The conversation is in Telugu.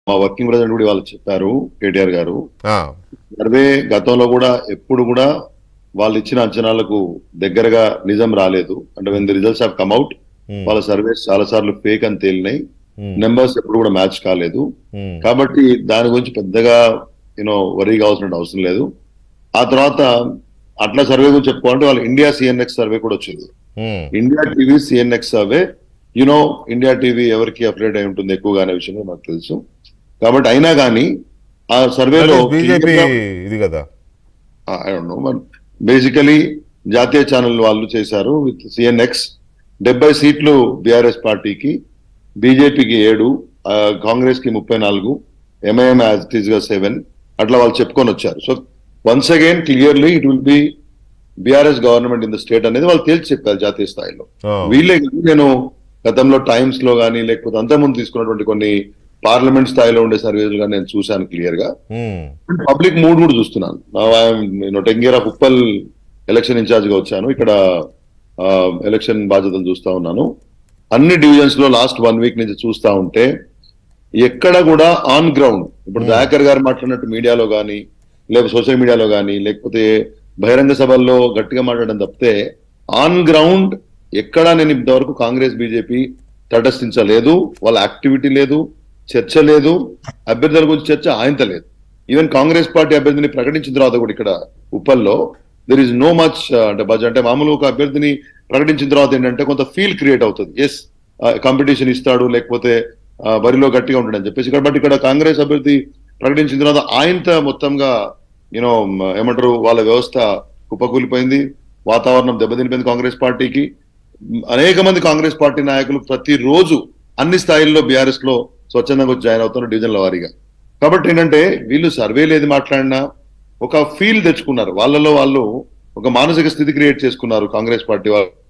మా వర్కింగ్ ప్రెసిడెంట్ కూడా వాళ్ళు చెప్పారు కేటీఆర్ గారు ఆ, సర్వే గతంలో కూడా ఎప్పుడు కూడా వాళ్ళు ఇచ్చిన అంచనాలకు దగ్గరగా నిజం రాలేదు అంటే when the results have come out um, వాళ్ళ సర్వేస్ చాలా సార్లు ఫేక్ అని తేలినాయి ఉమ్, నెంబర్స్ ఎప్పుడు కూడా మ్యాచ్ కాలేదు ఉమ్, కాబట్టి దాని గురించి పెద్దగా యూనో వరీ కావాల్సిన అవసరం లేదు ఆ తర్వాత అట్లా సర్వే గురించి చెప్పుకోవాలంటే వాళ్ళు ఇండియా సిఎన్ఎక్స్ సర్వే కూడా వచ్చింది um, India TV CNX survey you know India TV ఎవరికి అప్డేట్ అయి ఉంటుంది ఎక్కువగా అనే విషయం నాకు తెలుసు కాబట్టి అయినా కానీ ఆ సర్వేలో బీజేపీ ఇది కదా బేసికలీ జాతీయ ఛానల్ వాళ్ళు చేశారు విత్ సిఎన్ఎక్స్ డెబ్బై సీట్లు బీఆర్ఎస్ పార్టీకి బీజేపీకి ఏడు కాంగ్రెస్ కి ముప్పై నాలుగు ఎంఐఎం యాజ్ ఇట్ ఈస్ గా సెవెన్ అట్లా వాళ్ళు చెప్పుకొని వచ్చారు so once again clearly it will be BRS government in the state అనేది వాళ్ళు తేల్చి చెప్పారు జాతీయ స్థాయిలో ఆ, వీళ్ళే కాదు, నేను గతంలో టైమ్స్ లో కానీ లేకపోతే అంతకుముందు తీసుకున్నటువంటి కొన్ని పార్లమెంట్ స్థాయిలో ఉండే సర్వేలు కానీ నేను చూశాను క్లియర్ గా ఉమ్, పబ్లిక్ మూడ్ కూడా చూస్తున్నాను నేను ten year of Uppal election in charge గా వచ్చాను ఇక్కడ ఎలక్షన్ బాధ్యతలు చూస్తా ఉన్నాను అన్ని డివిజన్స్ లో లాస్ట్ వన్ వీక్ నుంచి చూస్తా ఉంటే ఎక్కడ కూడా ఆన్ గ్రౌండ్ ఇప్పుడు దయాకర్ గారు మాట్లాడినట్టు మీడియాలో కానీ లేకపోతే సోషల్ మీడియాలో కానీ లేకపోతే బహిరంగ సభల్లో గట్టిగా మాట్లాడడం తప్పితే ఆన్ గ్రౌండ్ ఎక్కడా నేను ఇంతవరకు కాంగ్రెస్ బీజేపీ తటస్థించలేదు వాళ్ళ యాక్టివిటీ లేదు చర్చ లేదు అభ్యర్థుల గురించి చర్చ ఆయంత లేదు ఈవెన్ కాంగ్రెస్ పార్టీ అభ్యర్థిని ప్రకటించిన తర్వాత కూడా ఇక్కడ ఉప్పల్లో దెర్ ఇస్ నో మచ్ అంటే బజ్ అంటే మామూలు ఒక అభ్యర్థిని ప్రకటించిన తర్వాత ఏంటంటే కొంత ఫీల్ క్రియేట్ అవుతుంది ఎస్ కాంపిటీషన్ ఇస్తాడు లేకపోతే ఆ, బరిలో గట్టిగా ఉంటాడు అని చెప్పేసి ఇక్కడ బట్ ఇక్కడ కాంగ్రెస్ అభ్యర్థి ప్రకటించిన తర్వాత ఆయంత మొత్తంగా యూనో ఏమంటారు వాళ్ళ వ్యవస్థ కుప్పకూలిపోయింది వాతావరణం దెబ్బతినిపోయింది కాంగ్రెస్ పార్టీకి అనేక మంది కాంగ్రెస్ పార్టీ నాయకులు ప్రతిరోజు అన్ని స్థాయిల్లో బీఆర్ఎస్ లో స్వచ్ఛందంగా వచ్చి జాయిన్ అవుతున్నారు డివిజన్ల వారీగా కాబట్టి ఏంటంటే వీళ్ళు సర్వేలు ఏది మాట్లాడినా ఒక ఫీల్ తెచ్చుకున్నారు వాళ్ళలో వాళ్ళు ఒక మానసిక స్థితి క్రియేట్ చేసుకున్నారు కాంగ్రెస్ పార్టీ వాళ్ళు